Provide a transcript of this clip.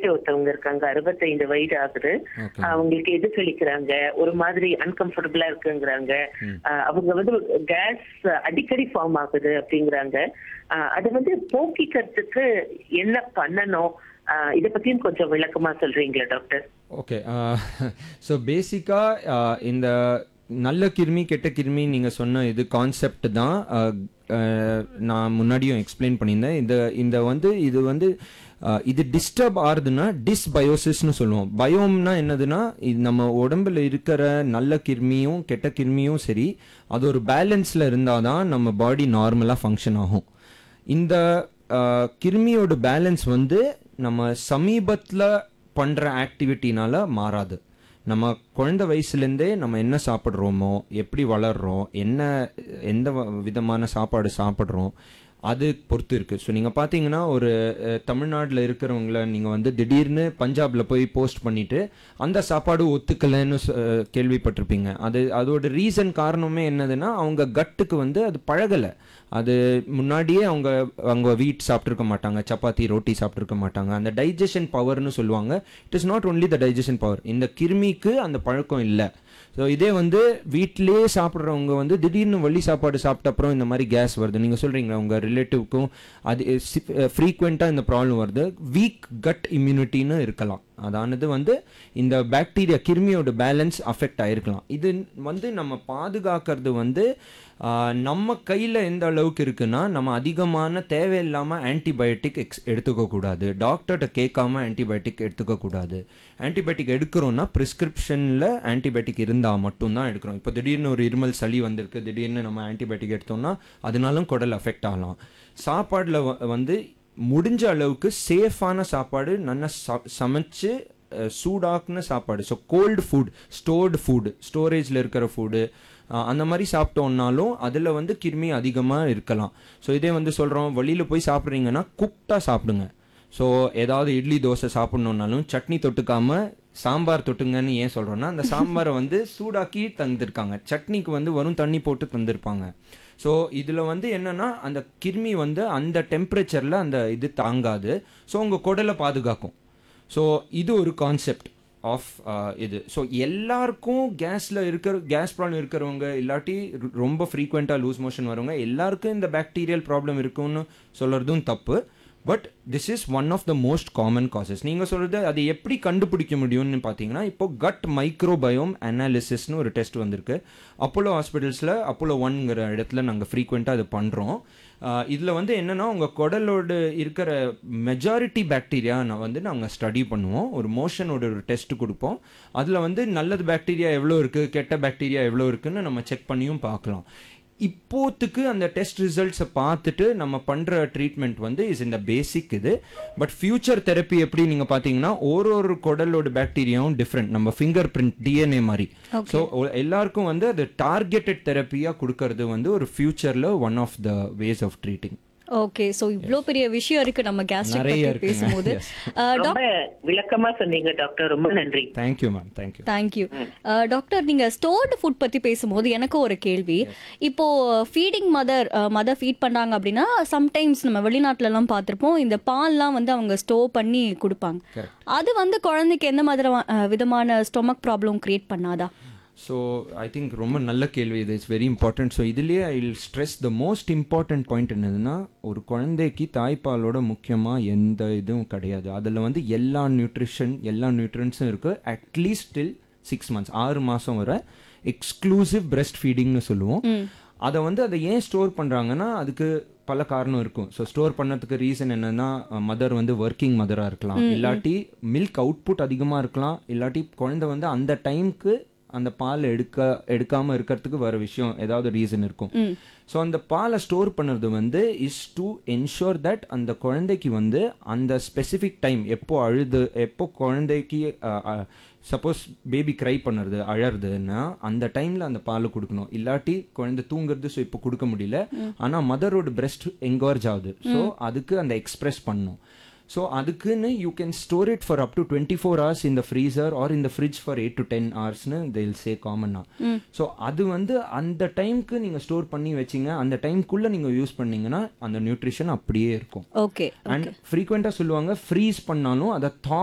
Relative ஒருத்தவங்க இருக்காங்க அறுபத்தைந்து வயது ஆகுது ஓகே அவங்களுக்கு எதிர்கலிக்கிறாங்க ஒரு மாதிரி அன்கம்ஃபர்டபுளா இருக்குங்கிறாங்க ஆஹ் அவங்க வந்து கேஸ் அடிக்கடி ஃபார்ம் ஆகுது அப்படிங்கிறாங்க ஆஹ் அது வந்து போக்கிக்கிறதுக்கு என்ன பண்ணணும் ஆஹ் இத பத்தியும் கொஞ்சம் விளக்கமா சொல்றீங்களா டாக்டர் ஓகே ஸோ பேசிக்காக இந்த நல்ல கிருமி கெட்ட கிருமி நீங்கள் சொன்ன இது கான்செப்ட் தான் அஹ், அஹ், நான் முன்னாடியும் எக்ஸ்பிளைன் பண்ணியிருந்தேன் இந்த இந்த வந்து இது வந்து அஹ், இது டிஸ்டர்ப் ஆகுதுன்னா டிஸ்பயோசிஸ்னு சொல்லுவோம் பயோம்னா என்னதுன்னா இது நம்ம உடம்புல இருக்கிற நல்ல கிருமியும் கெட்ட கிருமியும் சரி அது ஒரு பேலன்ஸில் இருந்தால் தான் நம்ம பாடி நார்மலாக ஃபங்க்ஷன் ஆகும் இந்த அஹ், கிருமியோட பேலன்ஸ் வந்து நம்ம சமீபத்தில் பண்ணுற ஆக்டிவிட்டினால மாறாது நம்ம குழந்தை வயசுலேருந்தே நம்ம என்ன சாப்பிட்றோமோ எப்படி வளர்றோம் என்ன எந்த வ- விதமான சாப்பாடு சாப்பிட்றோம் அது பொறுத்து இருக்கு ஸோ நீங்கள் பார்த்தீங்கன்னா ஒரு தமிழ்நாட்டில் இருக்கிறவங்கள நீங்கள் வந்து திடீர்னு பஞ்சாபில் போய் போஸ்ட் பண்ணிட்டு அந்த சாப்பாடு ஒத்துக்கலைன்னு சொ- அஹ், கேள்விப்பட்டிருப்பீங்க அது அதோட ரீசன் காரணமே என்னதுன்னா அவங்க கட்டுக்கு வந்து அது பழகலை அது முன்னாடியே அவங்க அவங்க வீட் சாப்பிட்ருக்க மாட்டாங்க சப்பாத்தி ரோட்டி சாப்பிட்ருக்க மாட்டாங்க அந்த டைஜஷன் பவர்னு சொல்லுவாங்க it is not only the digestion power இந்த கிருமிக்கு அந்த பழக்கம் இல்லை ஸோ இதே வந்து வீட்டிலேயே சாப்பிட்றவங்க வந்து திடீர்னு வள்ளி சாப்பாடு சாப்பிட்ட அப்புறம் இந்த மாதிரி கேஸ் வருது நீங்கள் சொல்கிறீங்களா உங்கள் ரிலேட்டிவ்க்கும் அது ஃப்ரீக்வெண்ட்டாக இந்த ப்ராப்ளம் வருது வீக் கட் இம்யூனிட்டின்னு இருக்கலாம் அதானது வந்து இந்த பாக்டீரியா கிருமியோட பேலன்ஸ் அஃபெக்ட் ஆயிருக்கலாம் இது வந்து நம்ம பாதுகாக்கிறது வந்து ஆஹ், நம்ம கையில் எந்த அளவுக்கு இருக்குன்னா நம்ம அதிகமான தேவையில்லாமல் ஆன்டிபயோட்டிக் எக்ஸ் எடுத்துக்க கூடாது டாக்டர்கிட்ட கேட்காம ஆன்டிபயோட்டிக் எடுத்துக்க கூடாது ஆன்டிபயோட்டிக் எடுக்கிறோம்னா ப்ரிஸ்கிரிப்ஷனில் ஆன்டிபயோட்டிக் இருந்தால் மட்டும்தான் எடுக்கிறோம் இப்போ திடீர்னு ஒரு இருமல் சளி வந்திருக்கு திடீர்னு நம்ம ஆன்டிபயோட்டிக் எடுத்தோம்னா அதனாலும் குடல் அஃபெக்ட் ஆகலாம் சாப்பாடில் வந்து முடிஞ்ச அளவுக்கு சேஃபான சாப்பாடு நல்லா ச- சமைச்சு அஹ், சூடாக்குன சாப்பாடு so cold food stored food ஸ்டோரேஜில் இருக்கிற ஃபுட்டு அந்த மாதிரி சாப்பிட்டோம்னாலும் அதில் வந்து கிருமி அதிகமாக இருக்கலாம் ஸோ இதே வந்து சொல்கிறோம் வெளியில் போய் சாப்பிட்றீங்கன்னா குக்டாக சாப்பிடுங்க ஸோ ஏதாவது இட்லி தோசை சாப்பிட்ணுன்னாலும் சட்னி தொட்டுக்காம சாம்பார் தொட்டுங்கன்னு ஏன் சொல்கிறோன்னா அந்த சாம்பாரை வந்து சூடாக்கி தந்திருக்காங்க சட்னிக்கு வந்து வரும் தண்ணி போட்டு தந்திருப்பாங்க ஸோ இதில் வந்து என்னன்னா அந்த கிருமி வந்து அந்த டெம்பரேச்சரில் அந்த இது தாங்காது ஸோ உங்கள் குடலை பாதுகாக்கும் ஸோ இது ஒரு கான்செப்ட் ஆஃப் இது ஸோ எல்லாருக்கும் கேஸில் இருக்கிற கேஸ் ப்ராப்ளம் இருக்கிறவங்க இல்லாட்டி ரொ- ரொம்ப ஃப்ரீக்வெண்ட்டாக லூஸ் மோஷன் வரவங்க எல்லாருக்கும் இந்த பாக்டீரியல் ப்ராப்ளம் இருக்குன்னு சொல்கிறதும் தப்பு but this is one of the most common causes நீங்கள் சொல்கிறது அது எப்படி கண்டுபிடிக்க முடியும்னு பார்த்தீங்கன்னா இப்போ கட் மைக்ரோபயோம் அனாலிசிஸ்னு ஒரு டெஸ்ட் வந்திருக்கு அப்போலோ ஹாஸ்பிட்டல்ஸில் அப்போலோ ஒன்ங்கிற இடத்துல நாங்கள் ஃப்ரீக்வெண்ட்டாக அது பண்ணுறோம் இதில் வந்து என்னென்னா உங்கள் குடலோடு இருக்கிற மெஜாரிட்டி பாக்டீரியா நான் வந்து நாங்கள் ஸ்டடி பண்ணுவோம் ஒரு மோஷனோட ஒரு டெஸ்ட் கொடுப்போம் அதில் வந்து நல்லது பாக்டீரியா எவ்வளோ இருக்குது கெட்ட பாக்டீரியா எவ்வளோ இருக்குன்னு நம்ம செக் பண்ணியும் பார்க்கலாம் இப்போத்துக்கு அந்த டெஸ்ட் ரிசல்ட்ஸை பார்த்துட்டு நம்ம பண்ணுற ட்ரீட்மெண்ட் வந்து இஸ் இந்த பேசிக் இது பட் ஃபியூச்சர் தெரப்பி எப்படி நீங்கள் பார்த்தீங்கன்னா ஒரு ஒரு குடலோட பாக்டீரியாவும் டிஃப்ரெண்ட் நம்ம ஃபிங்கர் பிரிண்ட் டிஎன்ஏ மாதிரி ஸோ எல்லாருக்கும் வந்து அது டார்கெட்டட் தெரப்பியாக கொடுக்கறது வந்து ஒரு ஃபியூச்சரில் one of the ways of treating okay so இவ்ளோ பெரிய விஷயம் இருக்கு நம்ம கேஸ்ட்ரிக் நிறைய பத்தி இருக்குங்க. பேசும்போது Yes. அஹ், டாக்டர் ரொம்ப விளக்கமா சொன்னீங்க டாக்டர் ரொம்ப நன்றி thank you ma'am thank you thank you doctor நீங்க ஸ்டோர்டு ஃபுட் பத்தி பேசும்போது எனக்கு ஒரு கேள்வி இப்போ ஃபீடிங் மதர் மதர் ஃபீட் பண்ணாங்க அப்படின்னா சம்டைம்ஸ் நம்ம வெளிநாட்டுல எல்லாம் பார்த்திருப்போம் இந்த பால்லாம் வந்து அவங்க ஸ்டோர் பண்ணி கொடுப்பாங்க Correct. அது வந்து குழந்தைக்கு எந்த மாதிரி அஹ், விதமான ஸ்டொமக் ப்ராப்ளம் கிரியேட் பண்ணாதா ஸோ ஐ திங்க் ரொம்ப நல்ல கேள்வி இது இட்ஸ் வெரி இம்பார்ட்டன்ட் ஸோ இதுலேயே I will stress the most important point என்னதுன்னா ஒரு குழந்தைக்கு தாய்ப்பாலோட முக்கியமாக எந்த இதுவும் கிடையாது அதில் வந்து எல்லா நியூட்ரிஷன் எல்லா நியூட்ரன்ஸும் இருக்குது அட்லீஸ்ட் டில் சிக்ஸ் மந்த்ஸ் ஆறு மாதம் வரை எக்ஸ்க்ளூசிவ் breast ஃபீடிங்னு சொல்லுவோம் அதை வந்து அதை ஏன் ஸ்டோர் பண்ணுறாங்கன்னா அதுக்கு பல காரணம் இருக்கும் ஸோ ஸ்டோர் பண்ணதுக்கு ரீசன் என்னன்னா மதர் வந்து ஒர்க்கிங் மதராக இருக்கலாம் இல்லாட்டி மில்க் அவுட்புட் அதிகமாக இருக்கலாம் இல்லாட்டி குழந்தை வந்து அந்த டைம்க்கு அந்த பால் எடுக்க எடுக்காம இருக்கிறதுக்கு வர விஷயம் ஏதாவது ரீசன் இருக்கும் ஸோ அந்த பாலை ஸ்டோர் பண்ணுறது வந்து இஸ் டு என்ஷோர் தட் அந்த குழந்தைக்கு வந்து அந்த ஸ்பெசிஃபிக் டைம் எப்போ அழுது எப்போ குழந்தைக்கு சப்போஸ் பேபி க்ரை பண்ணுறது அழறதுன்னா அந்த டைமில் அந்த பால் கொடுக்கணும் இல்லாட்டி குழந்தை தூங்குறது ஸோ இப்போ கொடுக்க முடியல ஆனால் மதரோட பிரெஸ்ட் என்கரேஜ் ஆகுது ஸோ அதுக்கு அந்த எக்ஸ்பிரஸ் பண்ணும் ஸோ அதுக்குன்னு you can store it for up to twenty four hours இந்த ஃப்ரீசர் ஆர் இந்த fridge for eight to ten ஹவர்ஸ்னு தில் சே காமன்னா ஸோ அது வந்து அந்த டைம்க்கு நீங்கள் ஸ்டோர் பண்ணி வச்சிங்க அந்த டைம்க்குள்ளே நீங்கள் யூஸ் பண்ணீங்கன்னா அந்த நியூட்ரிஷன் அப்படியே இருக்கும் ஓகே அண்ட் ஃப்ரீக்வெண்ட்டாக சொல்லுவாங்க ஃப்ரீஸ் பண்ணாலும் அதை தா